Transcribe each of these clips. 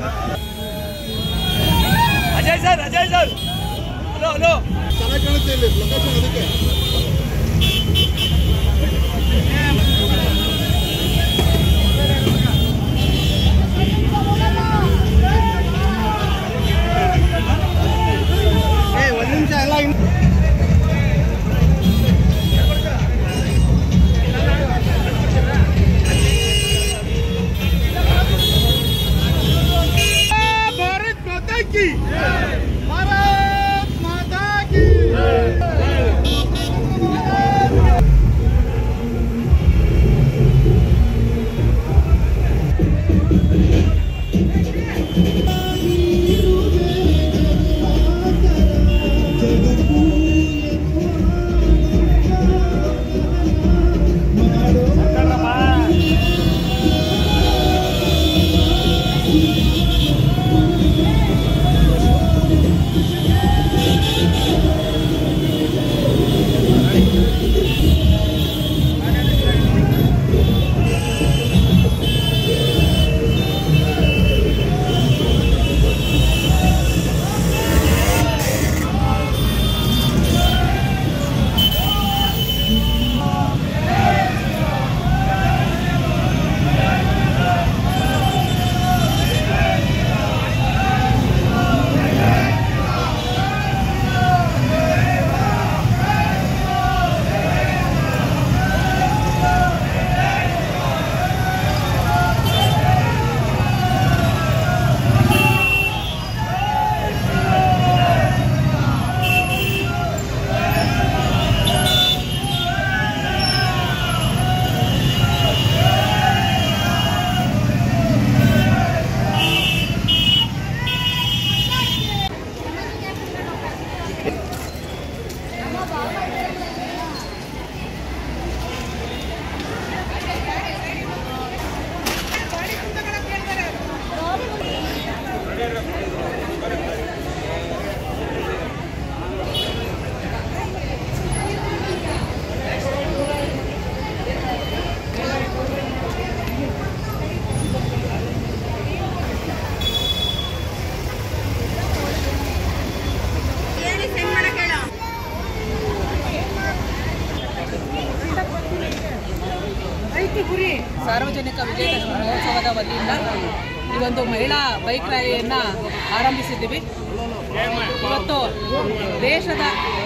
Ajay sir Ajay sir hello hello ಚೆನ್ನಾಗಿ ಕಾಣುತ್ತೆ ಇಲ್ಲಿ ಲೊಕೇಶನ್ ಅದಕ್ಕೆ ಒಂದು ನಿಮಿಷ ಎಲ್ಲ ಭಾರತ್ ಮಾತಾ ಕಿ ಭಾರತ್ ಮಾತಾ ಕಿ ಸಾರ್ವಜನಿಕ ವಿಜಯದಶಮಿ ಮಹೋತ್ಸವದ ವತಿಯಿಂದ ಈ ಒಂದು ಮಹಿಳಾ ಬೈಕ್ ರ್ಯಾಲಿಯನ್ನು ಆರಂಭಿಸಿದ್ದೀವಿ ಇವತ್ತು ದೇಶದ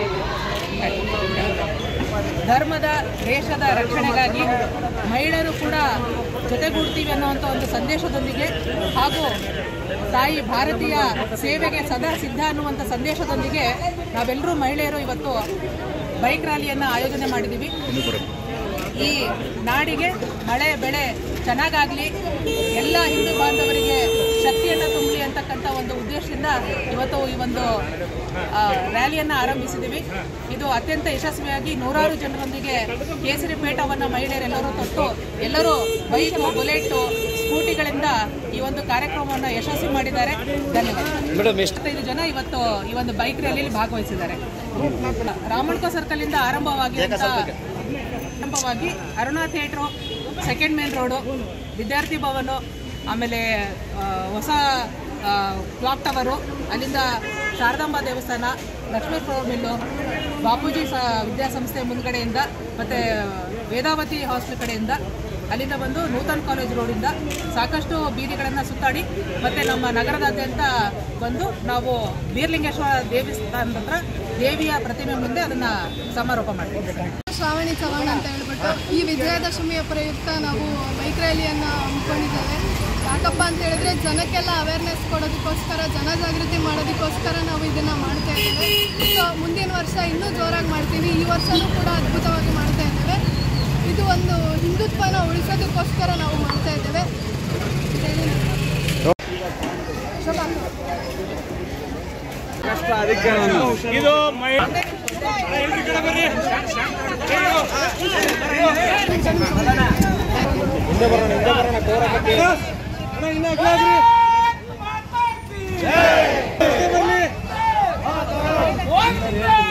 ಧರ್ಮದ ದೇಶದ ರಕ್ಷಣೆಗಾಗಿ ಮಹಿಳೆಯರು ಕೂಡ ಜೊತೆಗೂಡ್ತೀವಿ ಅನ್ನುವಂಥ ಒಂದು ಸಂದೇಶದೊಂದಿಗೆ ಹಾಗೂ ತಾಯಿ ಭಾರತೀಯ ಸೇವೆಗೆ ಸದಾ ಸಿದ್ಧ ಅನ್ನುವಂಥ ಸಂದೇಶದೊಂದಿಗೆ ನಾವೆಲ್ಲರೂ ಮಹಿಳೆಯರು ಇವತ್ತು ಬೈಕ್ ರ್ಯಾಲಿಯನ್ನು ಆಯೋಜನೆ ಮಾಡಿದ್ದೀವಿ ಈ ನಾಡಿಗೆ ಮಳೆ ಬೆಳೆ ಚೆನ್ನಾಗಾಗಲಿ ಎಲ್ಲ ಹಿಂದೂ ಬಾಂಧವರಿಗೆ ಶಕ್ತಿಯನ್ನು ತುಂಬಲಿ ಅಂತಕ್ಕಂಥ ಒಂದು ಉದ್ದೇಶದಿಂದ ಇವತ್ತು ಈ ಒಂದು ಆ, ರ್ಯಾಲಿಯನ್ನು ಆರಂಭಿಸಿದ್ದೀವಿ ಇದು ಅತ್ಯಂತ ಯಶಸ್ವಿಯಾಗಿ ನೂರಾರು ಜನರೊಂದಿಗೆ ಕೇಸರಿ ಪೇಟವನ್ನು ಮಹಿಳೆಯರೆಲ್ಲರೂ ತೊಟ್ಟು ಎಲ್ಲರೂ ಬೈಕು ಬುಲೆಟ್ಟು ಸ್ಕೂಟಿಗಳಿಂದ ಈ ಒಂದು ಕಾರ್ಯಕ್ರಮವನ್ನು ಯಶಸ್ವಿ ಮಾಡಿದ್ದಾರೆ ಧನ್ಯವಾದ ಎಷ್ಟೈದು ಜನ ಇವತ್ತು ಈ ಒಂದು ಬೈಕ್ ರ್ಯಾಲಿಯಲ್ಲಿ ಭಾಗವಹಿಸಿದ್ದಾರೆ ರಾಮಣ್ಕ ಸರ್ಕಲ್ ಇಂದ ಆರಂಭವಾಗಿರುವಂತ ಆರಂಭವಾಗಿ Aruna theatre second main road Vidyarthi Bhavan ಆಮೇಲೆ ಆ, ಹೊಸ ಆ, ಕ್ಲಾಕ್ ಟವರು ಅಲ್ಲಿಂದ ಶಾರದಾಂಬಾ ದೇವಸ್ಥಾನ ಲಕ್ಷ್ಮೀ ಫ್ಲೋರ್ ಮಿಲ್ಲು ಬಾಪೂಜಿ ಸ ವಿದ್ಯಾಸಂಸ್ಥೆ ಮುಂದ್ಗಡೆಯಿಂದ ಮತ್ತು ವೇದಾವತಿ ಹಾಸ್ಟೆಲ್ ಕಡೆಯಿಂದ ಅಲ್ಲಿಂದ ಬಂದು ನೂತನ್ ಕಾಲೇಜ್ ರೋಡಿಂದ ಸಾಕಷ್ಟು ಬೀದಿಗಳನ್ನು ಸುತ್ತಾಡಿ ಮತ್ತು ನಮ್ಮ ನಗರದಾದ್ಯಂತ ಬಂದು ನಾವು ಬೀರ್ಲಿಂಗೇಶ್ವರ ದೇವಸ್ಥಾನದ ಹತ್ರ ದೇವಿಯ ಪ್ರತಿಮೆ ಮುಂದೆ ಅದನ್ನು ಸಮಾರೋಪ ಮಾಡ್ತೀವಿ ಶ್ರಾವಣಿ ಚವಾಣ ಅಂತ ಹೇಳ್ಬಿಟ್ಟು ಈ ವಿಜಯದಶಮಿಯ ಪ್ರಯುಕ್ತ ನಾವು ಬೈಕ್ ರ್ಯಾಲಿಯನ್ನು ಹಮ್ಮಿಕೊಂಡಿದ್ದೇವೆ ಯಾಕಪ್ಪ ಅಂತ ಹೇಳಿದ್ರೆ ಜನಕ್ಕೆಲ್ಲ ಅವೇರ್ನೆಸ್ ಕೊಡೋದಕ್ಕೋಸ್ಕರ ಜನಜಾಗೃತಿ ಮಾಡೋದಕ್ಕೋಸ್ಕರ ನಾವು ಇದನ್ನು ಮಾಡ್ತಾ ಇದ್ದೇವೆ ಸೊ ಮುಂದಿನ ವರ್ಷ ಇನ್ನೂ ಜೋರಾಗಿ ಮಾಡ್ತೀವಿ ಈ ವರ್ಷನೂ ಕೂಡ ಅದ್ಭುತವಾಗಿ ಮಾಡ್ತಾ ಇದ್ದೇವೆ ಇದು ಒಂದು ಹಿಂದುತ್ವನ ಉಳಿಸೋದಕ್ಕೋಸ್ಕರ ನಾವು ಮಾಡ್ತಾ ಇದ್ದೇವೆ ಹೇಳಿ ಇದು ಮೈ ಹಿಂದೆ ಬರೋಣ ಹಿಂದೆ ಬರೋಣ